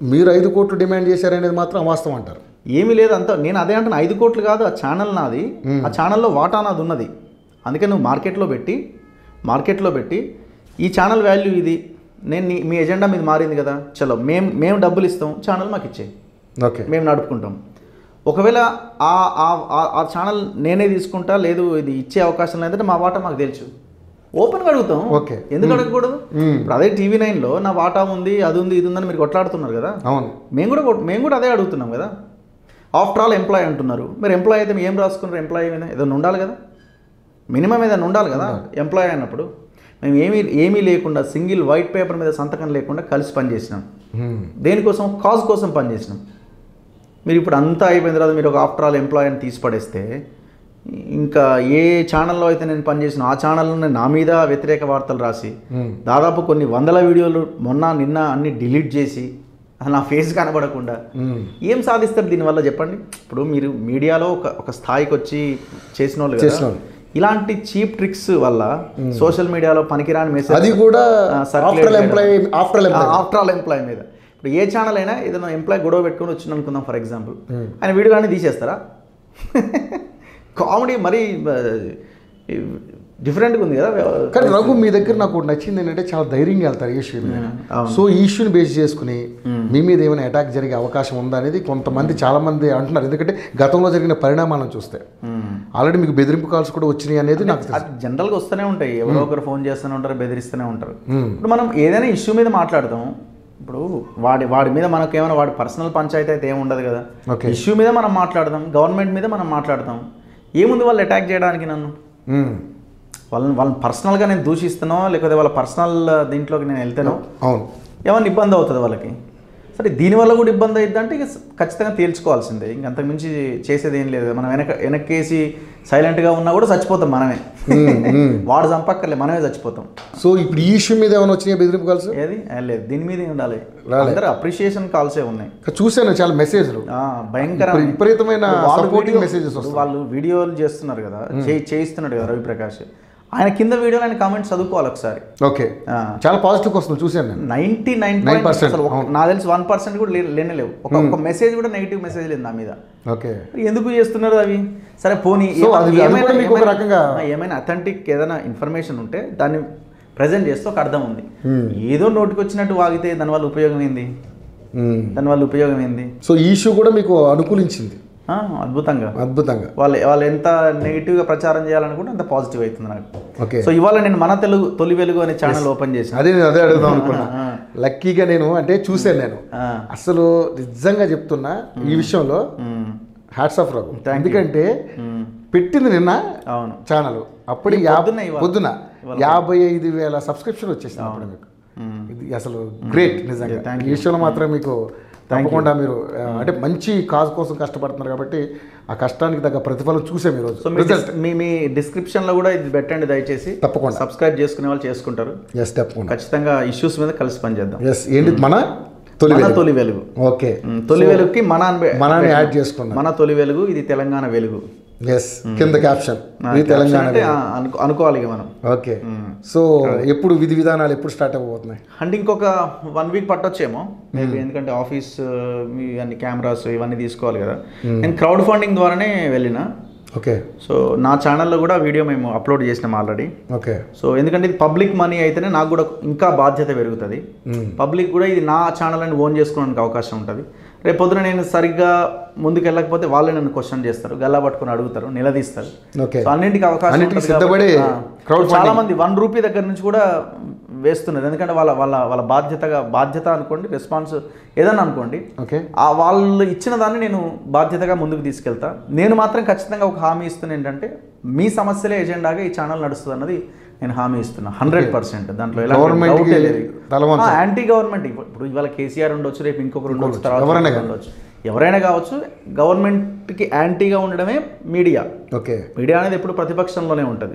మీరు ఐదు కోట్లు డిమాండ్ చేశారనేది మాత్రం అవాస్తవం అంటారు ఏమీ లేదు అంత నేను అదే అంటున్నా ఐదు కోట్లు కాదు ఆ ఛానల్ నాది ఆ ఛానల్లో వాటా నాది ఉన్నది అందుకే నువ్వు మార్కెట్లో పెట్టి మార్కెట్లో పెట్టి ఈ ఛానల్ వాల్యూ ఇది నేను నీ- మీ ఎజెండా మీద మారింది కదా చలో మేము మేము డబ్బులు ఇస్తాం ఛానల్ మాకు ఇచ్చే ఓకే మేము నడుపుకుంటాం ఒకవేళ ఆ ఆ- ఆ- ఆ ఛానల్ నేనే తీసుకుంటా లేదు ఇది ఇచ్చే అవకాశం లేదంటే మా వాటా మాకు తెలుసు ఓపెన్గా అడుగుతాం ఓకే. ఎందుకు అడగకూడదు మ్మ్. ఇప్పుడు అదే టీవీ నైన్లో నా వాటా ఉంది అది ఉంది ఇది ఉందని మీరు కొట్లాడుతున్నారు కదా అవును మేము కూడా కొట్- మేము కూడా అదే అడుగుతున్నాం కదా ఆఫ్టర్ ఆల్ ఎంప్లాయ్ అంటున్నారు మీరు ఎంప్లాయ్ అయితే ఏం రాసుకున్నారు ఎంప్లాయ్ మీద ఏదైనా ఉండాలి కదా మినిమం ఏదైనా ఉండాలి కదా ఎంప్లాయ్ అన్నప్పుడు మేము ఏమీ ఏమీ లేకుండా సింగిల్ వైట్ పేపర్ మీద సంతకం లేకుండా కలిసి పనిచేసినాం హ్మ్. దేనికోసం కాజ్ కోసం పనిచేసినాం మీరు ఇప్పుడు అంతా అయిపోయిన తర్వాత మీరు ఒక ఆఫ్టర్ ఆల్ ఎంప్లాయ్ అని తీసి పడేస్తే ఇంకా ఏ ఛానల్లో అయితే నేను పనిచేసిన ఆ ఛానల్లో నేను నా మీద వ్యతిరేక వార్తలు రాసి హ్మ్. దాదాపు కొన్ని వందల వీడియోలు మొన్న నిన్న అన్ని డిలీట్ చేసి అసలు నా ఫేస్ కనబడకుండా హ్మ్. ఏం సాధిస్తారు దీనివల్ల చెప్పండి ఇప్పుడు మీరు మీడియాలో ఒక ఒక స్థాయికి వచ్చి చేసిన వాళ్ళు కదా, చేసిన వాళ్ళు. ఇలాంటి చీప్ ట్రిక్స్ వల్ల సోషల్ మీడియాలో పనికిరాని మెసేజ్ అది కూడా after employee after employee after all employee మీద ఇప్పుడు ఏ ఛానల్ అయినా ఏదైనా ఎంప్లాయ్ గొడవ పెట్టుకొని వచ్చింది అనుకుందాం ఫర్ ఎగ్జాంపుల్ ఆయన వీడియో కానీ తీసేస్తారా కామెడీ మరీ డిఫరెంట్గా ఉంది కదా కానీ రఘు మీ దగ్గర నాకు ఒకటి నచ్చింది ఏంటంటే చాలా ధైర్యంగా వెళ్తారు ఈ ఇష్యూ మీద అవును. సో ఈ ఇష్యూని బేస్ చేసుకుని మీ మీద ఏమైనా అటాక్ జరిగే అవకాశం ఉందా అనేది కొంతమంది చాలా మంది అంటున్నారు ఎందుకంటే గతంలో జరిగిన పరిణామాలను చూస్తే ఆల్రెడీ మీకు బెదిరింపు కాల్స్ కూడా వచ్చినాయి అనేది నాకు తెలుసు అది జనరల్గా వస్తూనే ఉంటాయి ఎవరో ఒకరు ఫోన్ చేస్తూనే ఉంటారు బెదిరిస్తూనే ఉంటారు ఇప్పుడు మనం ఏదైనా ఇష్యూ మీద మాట్లాడతాం ఇప్పుడు వాడి వాడి మీద మనకు ఏమైనా వాడి పర్సనల్ పంచాయతీ అయితే ఏమి ఉండదు కదా Okay. ఇష్యూ మీద మనం మాట్లాడదాం గవర్నమెంట్ మీద మనం మాట్లాడతాం ఏముంది వాళ్ళు అటాక్ చేయడానికి నన్ను మ్మ్. వాళ్ళని వాళ్ళని పర్సనల్గా నేను దూషిస్తానో లేకపోతే వాళ్ళ పర్సనల్ దీంట్లోకి నేను వెళ్తానో అవును ఏమన్నా ఇబ్బంది అవుతుంది వాళ్ళకి సరే దీనివల్ల కూడా ఇబ్బంది అవుతుంది అంటే ఇక ఖచ్చితంగా తేల్చుకోవాల్సిందే ఇంక అంతకు మించి చేసేది ఏం లేదు మనం వెనక వెనక్కేసి సైలెంట్గా ఉన్నా కూడా చచ్చిపోతాం మనమే వాడు చంపక్కర్లే మనమే చచ్చిపోతాం సో ఇప్పుడు ఈ ఇష్యూ మీద ఏమైనా వచ్చినాయి బెదిరింపు కాల్స్ ఏది ఏ లేదు దీని మీద ఉండాలి రాలే. అందరూ అప్రిషియేషన్ కాల్సే ఉన్నాయి చూశాను చాలా మెసేజ్లు ఆ, భయంకర విపరీ- విపరీతమైన వాళ్ళు supporting వీడియో- messages వస్తాయి. వాళ్ళు వీడియోలు చేస్తున్నారు కదా చేయి- చేయిస్తున్నాడు కదా రవిప్రకాష్ ఆయన కింద వీడియోలో ఆయన కామెంట్స్ చదువుకోవాలి ఒకసారి ఓకే ఆ. చాలా పాజిటివ్ వస్తుంది చూశాను నేను నైన్టీ నైన్ 9% అసలు ఒక- నాకు తెలిసి వన్ పర్సెంట్ కూడా లే- లేనే లేవు ఒక ఒక మెసేజ్ కూడా నెగిటివ్ మెసేజ్ లేదు నా మీద ఓకే ఎందుకు చేస్తున్నారు అవి సరే పోనీ So, ఏమైనా- అది- అది ఏమైనా- కూడా మీకు ఒక ఏమైనా- రకంగా- ఆ, ఏమైనా అథెంటిక్ ఏదైనా ఇన్ఫర్మేషన్ ఉంటే దాన్ని ప్రజెంట్ చేస్తే ఒక అర్థం ఉంది ఏదో నోటికి వచ్చినట్టు వాగితే దానివల్ల ఉపయోగం ఏంది మ్మ్. దానివల్ల ఉపయోగం ఏంది సో ఈ ఇష్యూ కూడా మీకు అనుకూలించింది ఆ, అద్భుతంగా అద్భుతంగా వాళ్ళు వాళ్ళు ఎంత నెగిటివ్గా ప్రచారం చేయాలనుకుంటే అంత పాజిటివ్ అవుతుంది నాకు ఓకే సో ఇవాళ నేను మన తెలుగు తొలి వెలుగు అనే ఛానల్ ఓపెన్ చేశాను అదే నేను అదే అడుగుదాం అనుకున్నా లక్కీగా నేను అంటే చూశాను నేను ఆ. అసలు నిజంగా చెప్తున్నా ఈ విషయంలో మ్మ్. Hats off Raghu Thank you. ఎందుకంటే మ్మ్. పెట్టింది నిన్న అవును ఛానల్ అప్పుడు ఈ యా- పొద్దున్న ఇవాళ. పొద్దున యాభై ఐదు వేల సబ్స్క్రిప్షన్ వచ్చేసింది అప్పుడు మీకు మ్మ్. ఇది అసలు గ్రేట్ నిజంగా Yeah, thank ఈ విషయంలో మాత్రం మీకు తప్పకుండా మీరు ఆ, అంటే మంచి కాజ్ కోసం కష్టపడుతున్నారు కాబట్టి ఆ కష్టానికి తగ్గ ప్రతిఫలం చూసాం ఈరోజు సో మీ డిస్- మీ మీ డిస్క్రిప్షన్లో కూడా ఇది పెట్టండి దయచేసి తప్పకుండా. సబ్స్క్రైబ్ చేసుకునే వాళ్ళు చేసుకుంటారు ఎస్ తప్పకుండా ఖచ్చితంగా ఇష్యూస్ మీద కలిసి పనిచేద్దాం ఎస్ ఏంటి మన తొలి మన వెలుగు. తొలి వెలుగు ఓకే మ్, తొలి వెలుగుకి మన అని పె- మనని యాడ్ చేసుకున్నాం మన తొలి వెలుగు ఇది తెలంగాణ వెలుగు ఎస్ కింద క్యాప్షన్ ఆ, ఇది తెలంగాణ అంటే ఆ, అనుకో- అనుకోవాలి ఇక మనం ఓకే సో ఎప్పుడు విధి విధానాలు ఎప్పుడు స్టార్ట్ అవ్వబోతున్నాయి అంటే ఇంకొక వన్ వీక్ పట్టొచ్చేమో మేబీ ఎందుకంటే ఆఫీస్ మీ అన్ని కెమెరాస్ ఇవన్నీ తీసుకోవాలి కదా నేను క్రౌడ్ ఫండింగ్ ద్వారానే వెళ్ళిన ఓకే సో నా ఛానల్లో కూడా వీడియో మేము అప్లోడ్ చేసినాం ఆల్రెడీ ఓకే సో ఎందుకంటే ఇది పబ్లిక్ మనీ అయితేనే నాకు కూడా ఇంకా బాధ్యత పెరుగుతుంది పబ్లిక్ కూడా ఇది నా ఛానల్ అని ఓన్ చేసుకోవడానికి అవకాశం ఉంటుంది రేపు పొద్దున నేను సరిగ్గా ముందుకు వెళ్ళకపోతే వాళ్ళే నన్ను క్వశ్చన్ చేస్తారు గల్లా పట్టుకొని అడుగుతారు నిలదీస్తారు ఓకే సో అన్నింటికి అవకాశం అన్నింటికి ఉంటుంది సిద్ధపడి కాబట్టి, ఆ, crowd సో చాలా మంది వన్ రూపీ దగ్గర నుంచి కూడా వేస్తున్నారు ఎందుకంటే వాళ్ళ వాళ్ళ వాళ్ళ బాధ్యతగా బాధ్యత అనుకోండి రెస్పాన్స్ ఏదన్నా అనుకోండి ఓకే ఆ వాళ్ళు ఇచ్చిన దాన్ని నేను బాధ్యతగా ముందుకు తీసుకెళ్తా నేను మాత్రం ఖచ్చితంగా ఒక హామీ ఇస్తున్నా ఏంటంటే మీ సమస్యలే ఎజెండాగా ఈ ఛానల్ నడుస్తుంది అన్నది నేను హామీ ఇస్తున్నా హండ్రెడ్ పర్సెంట్ దాంట్లో Government కి తల వంచు. యాంటీ గవర్నమెంట్ ఇప్పుడు ఇవాళ కేసీఆర్ ఉండొచ్చు రేపు ఇంకొకరు ఉండొచ్చు తర్వాత ఎవరైనా ఇంకొకరు ఉండొచ్చు ఎవరైనా కావచ్చు గవర్నమెంట్కి యాంటీగా ఉండడమే మీడియా ఓకే మీడియా అనేది ఎప్పుడు ప్రతిపక్షంలోనే ఉంటుంది